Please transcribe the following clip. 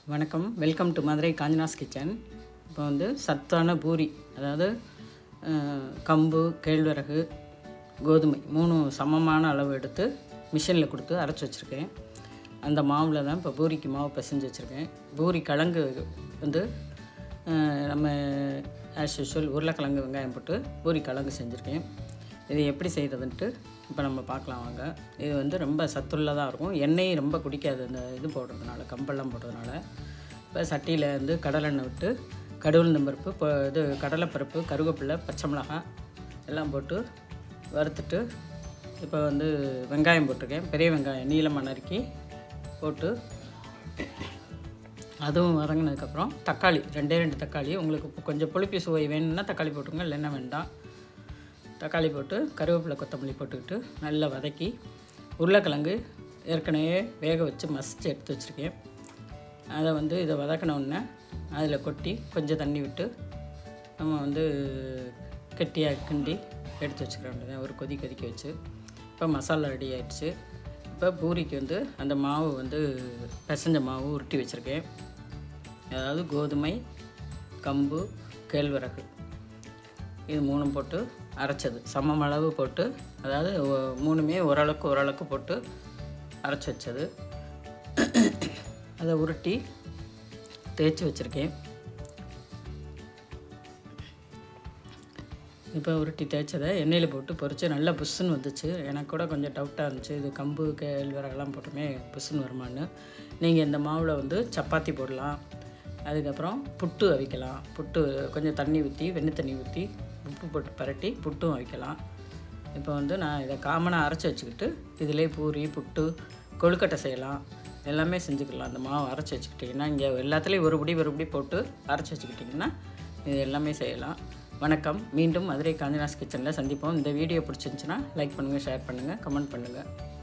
வணக்கம் welcome to Madurai காஞ்சினாஸ் kitchen இப்போ வந்து சத்தான பூரி அதாவது அஹ், கம்பு கேழ்வரகு கோதுமை மூணு சமமான அளவு எடுத்து மிஷினில் கொடுத்து அரைச்சி வச்சுருக்கேன் அந்த மாவில் தான் இப்போ பூரிக்கு மாவு பிசைஞ்சு வச்சுருக்கேன் பூரி கிழங்கு வந்து அஹ், நம்ம ஆஸ் யூஷுவல் உருளைக்கிழங்கு வெங்காயம் போட்டு பூரி கிழங்கு செஞ்சுருக்கேன் இது எப்படி செய்கிறதுன்ட்டு இப்போ நம்ம பார்க்கலாம் வாங்க இது வந்து ரொம்ப சத்துள்ளதாக இருக்கும் எண்ணெய் ரொம்ப குடிக்காது இந்த இது போடுறதுனால கம்பெல்லாம் போடுறதுனால இப்போ சட்டியில் வந்து கடலெண்ணெய் விட்டு கடுகுளுந்தம் பருப்பு இப்போ இது கடலைப்பருப்பு கருவேப்பிலை பச்சை மிளகாய் எல்லாம் போட்டு வறுத்துட்டு இப்போ வந்து வெங்காயம் போட்டிருக்கேன் பெரிய வெங்காயம் நீளமாக நறுக்கி போட்டு அதுவும் வதங்கினதுக்கப்புறம் தக்காளி ரெண்டே ரெண்டு தக்காளி உங்களுக்கு இப்போ கொஞ்சம் புளிப்பு சுவை வேணும்னா தக்காளி போட்டுங்க இல்லைன்னா வேண்டாம் தக்காளி போட்டு கருவேப்பிலை கொத்தமல்லி போட்டுக்கிட்டு நல்லா வதக்கி உருளைக்கிழங்கு ஏற்கனவே வேக வச்சு மசிச்சு எடுத்து வச்சுருக்கேன் அதை வந்து இதை வதக்கின உடனே அதில் கொட்டி கொஞ்சம் தண்ணி விட்டு நம்ம வந்து கெட்டியாக கிண்டி எடுத்து வச்சுக்க வேண்டியது ஒரு கொதி கொதிக்க வச்சு இப்போ மசாலா ரெடி ஆயிடுச்சு இப்போ பூரிக்கு வந்து அந்த மாவு வந்து பிசைஞ்ச மாவு உருட்டி வச்சுருக்கேன் அதாவது கோதுமை கம்பு கேழ்வரகு இது மூணும் போட்டு அரைச்சது சமம் அளவு போட்டு அதாவது ஒ- மூணுமே ஓரளவுக்கு ஓரளவுக்கு போட்டு அரைச்சி வச்சது அதை உருட்டி தேய்ச்சி வச்சுருக்கேன் இப்போ உருட்டி தேய்ச்சதை எண்ணெயில் போட்டு பொரித்து நல்லா புஷ்ஷுன்னு வந்துச்சு எனக்கு கூட கொஞ்சம் டவுட்டாக இருந்துச்சு இது கம்பு கேழ்வரகெல்லாம் போட்டுமே புஷ்ஷுன்னு வருமான்னு நீங்கள் இந்த மாவில் வந்து சப்பாத்தி போடலாம் அதுக்கப்புறம் புட்டு அவிக்கலாம் புட்டு கொஞ்சம் தண்ணி ஊற்றி வெண்ணெய் தண்ணி ஊற்றி உப்பு போட்டு பரட்டி புட்டும் அவிக்கலாம் இப்போ வந்து நான் இதை காமனாக அரைச்சி வச்சுக்கிட்டு இதிலே பூரி புட்டு கொழுக்கட்டை செய்யலாம் எல்லாமே செஞ்சுக்கலாம் அந்த மாவு அரைச்சி வச்சுக்கிட்டிங்கன்னா இங்கே எல்லாத்துலேயும் ஒரு படி ஒரு படி போட்டு அரைச்சி வச்சுக்கிட்டிங்கன்னா இது எல்லாமே செய்யலாம் வணக்கம் மீண்டும் மதுரை காஞ்சினாஸ் கிச்சனில் சந்திப்போம் இந்த வீடியோ பிடிச்சிருந்துச்சுன்னா லைக் பண்ணுங்கள் ஷேர் பண்ணுங்கள் கமெண்ட் பண்ணுங்கள்